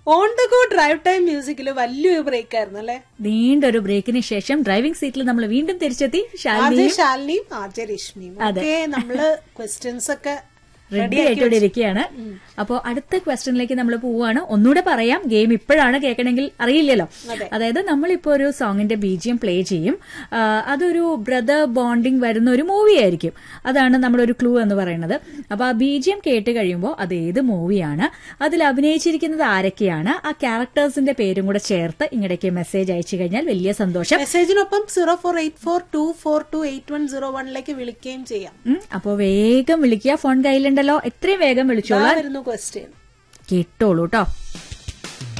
on the go drive time മ്യൂസിക്കില് വലിയൊരു break ആയിരുന്നു അല്ലെ നീണ്ടൊരു ബ്രേക്കിന് ശേഷം ഡ്രൈവിംഗ് സീറ്റിൽ നമ്മൾ വീണ്ടും തിരിച്ചെത്തി ശാലിനി ആദ്യ ശാലിനിയും ആദ്യ രശ്മിയും ഒക്കെ നമ്മള് ക്വസ്റ്റ്യൻസ് ഒക്കെ റെഡി ആയിട്ടിരിക്കുകയാണ് അപ്പോ അടുത്ത ക്വസ്റ്റ്യനിലേക്ക് നമ്മൾ പോവുകയാണ് ഒന്നുകൂടെ പറയാം ഗെയിം ഇപ്പോഴാണ് കേൾക്കണമെങ്കിൽ അറിയില്ലല്ലോ അതായത് നമ്മളിപ്പോ ഒരു സോങ്ങിന്റെ ബീജിയം പ്ലേ ചെയ്യും ആ, അതൊരു ബ്രദർ ബോണ്ടിങ് വരുന്ന ഒരു മൂവി ആയിരിക്കും അതാണ് നമ്മളൊരു ക്ലൂ എന്ന് പറയുന്നത് അപ്പൊ ആ ബീജിയം കേട്ട് കഴിയുമ്പോൾ അത് ഏത് മൂവിയാണ് അതിൽ അഭിനയിച്ചിരിക്കുന്നത് ആരൊക്കെയാണ് ആ ക്യാരക്ടേഴ്സിന്റെ പേരും കൂടെ ചേർത്ത് ഇങ്ങടേക്ക് മെസ്സേജ് അയച്ചു കഴിഞ്ഞാൽ വലിയ സന്തോഷം മെസ്സേജിനൊപ്പം zero four eight four two four two eight one zero വണ്ണിലേക്ക് വിളിക്കുകയും ചെയ്യാം ഉം, അപ്പോ വേഗം വിളിക്കുക ഫോൺ കയ്യിലുണ്ടല്ലോ എത്രയും വേഗം ഇതാ വിളിച്ചോളാം വരുന്നു ക്വസ്റ്റ്യൻ കേട്ടോളൂ കേട്ടോ